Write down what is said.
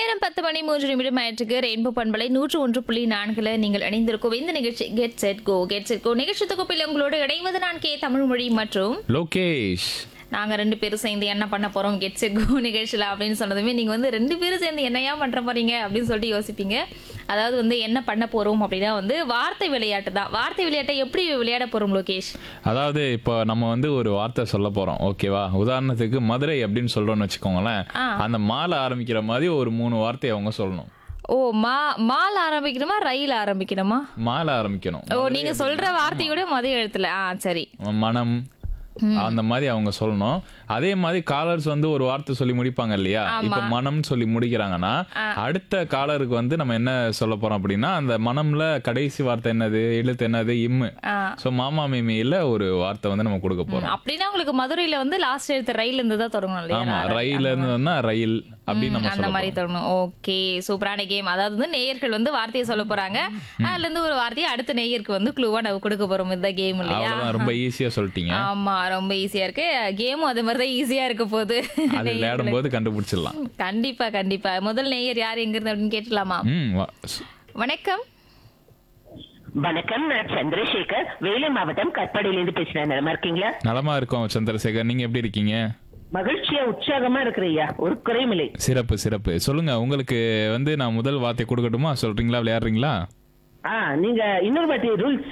நேரம் பத்து மணி மூன்று நிமிடம் ஆயிற்றுக்கு ரெயின்போ பண்பலை நூற்று ஒன்று புள்ளி நான்குல நீங்கள் இணைந்திருக்கும் இந்த நிகழ்ச்சி get set go get set go நிகழ்ச்சி தொகுப்பில் உங்களோடு இணைவது நான் கே தமிழ்மொழி மற்றும் லோகேஷ் நாங்க ரெண்டு பேரும் சேர்ந்து என்ன பண்ண போறோம் கெட் செட் கோ நிகழ்ச்சியில அப்படின்னு சொன்னதுமே நீங்க வந்து ரெண்டு பேரும் சேர்ந்து என்னையா பண்ற போறீங்க அப்படின்னு சொல்லிட்டு யோசிப்பீங்க அதாவது வந்து என்ன பண்ண போறோம் அப்படின்னா வந்து வார்த்தை விளையாட்டு தான் வார்த்தை விளையாட்டை எப்படி விளையாட போறோம் லோகேஷ் அதாவது இப்போ நம்ம வந்து ஒரு வார்த்தை சொல்ல போறோம் ஓகேவா உதாரணத்துக்கு மதுரை அப்படின்னு சொல்றோம்னு வச்சுக்கோங்களேன் ஆ. அந்த மாலை ஆரம்பிக்கிற மாதிரி ஒரு மூணு வார்த்தை அவங்க சொல்லணும் ஓ மா மால் ஆரம்பிக்கணுமா ரயில் ஆரம்பிக்கணுமா மாலை ஆரம்பிக்கணும் ஓ நீங்க சொல்ற வார்த்தையோட மதிய எழுத்துல ஆ சரி மனம் அந்த மாதிரி அவங்க சொல்லணும் அதே மாதிரி காலர்ஸ் வந்து ஒரு வார்த்தை சொல்லி முடிப்பாங்க இல்லையா இப்ப மனம்னு சொல்லி முடிக்கிறாங்கன்னா அடுத்த காலருக்கு வந்து நம்ம என்ன சொல்ல போறோம் அப்படின்னா அந்த மனம்ல கடைசி வார்த்தை என்னது எழுத்து என்னது இம்மு ஆ. சோ மாமா மிமியில ஒரு வார்த்தை வந்து நம்ம கொடுக்க போறோம் அப்படின்னா உங்களுக்கு மதுரையில வந்து லாஸ்ட் எடுத்த ரயில் இருந்து தான் தொடங்கணும் இல்லையா ஆமா ரயில் இருந்ததுன்னா ரயில் அப்படின்னு நம்ம அந்த சொல்ல மாதிரி தொடங்கணும் ஓகே சூப்பரான கேம் அதாவது வந்து நேயர்கள் வந்து வார்த்தையை சொல்ல போறாங்க அதுல இருந்து ஒரு வார்த்தையை அடுத்த நேயருக்கு வந்து க்ளூவா நம்ம கொடுக்க போறோம் இந்த கேம் இல்லையா அவ்வளவுதான் ரொம்ப ஈஸியா சொல்லிட்டீங்க ஆமா ரொம்ப ஈஸியா இருக்கு கேமும் அது மாதிரி தான் ஈஸியா இருக்க போகுது அது விளையாடும் போது கண்டுபிடிச்சிடலாம் கண்டிப்பா கண்டிப்பா முதல் நேயர் யார் எங்க இருந்து அப்படின்னு கேட்டலாமா ம் வா- சு- வணக்கம் வணக்கம் நான் சந்திரசேகர் வேலூர் மாவட்டம் கட்பாடியிலிருந்து பேசுறேன் நலமா இருக்கீங்களா நலமா இருக்கோம் சந்திரசேகர் நீங்க எப்படி இருக்கீங்க மகிழ்ச்சியா உற்சாகமா இருக்கிறையா ஒரு குறையும் இல்லை சிறப்பு சிறப்பு சொல்லுங்க உங்களுக்கு வந்து நான் முதல் வார்த்தை கொடுக்கட்டுமா சொல்றீங்களா விளையாடுறீங்களா ஆ நீங்க இன்னொரு வாட்டி ரூல்ஸ்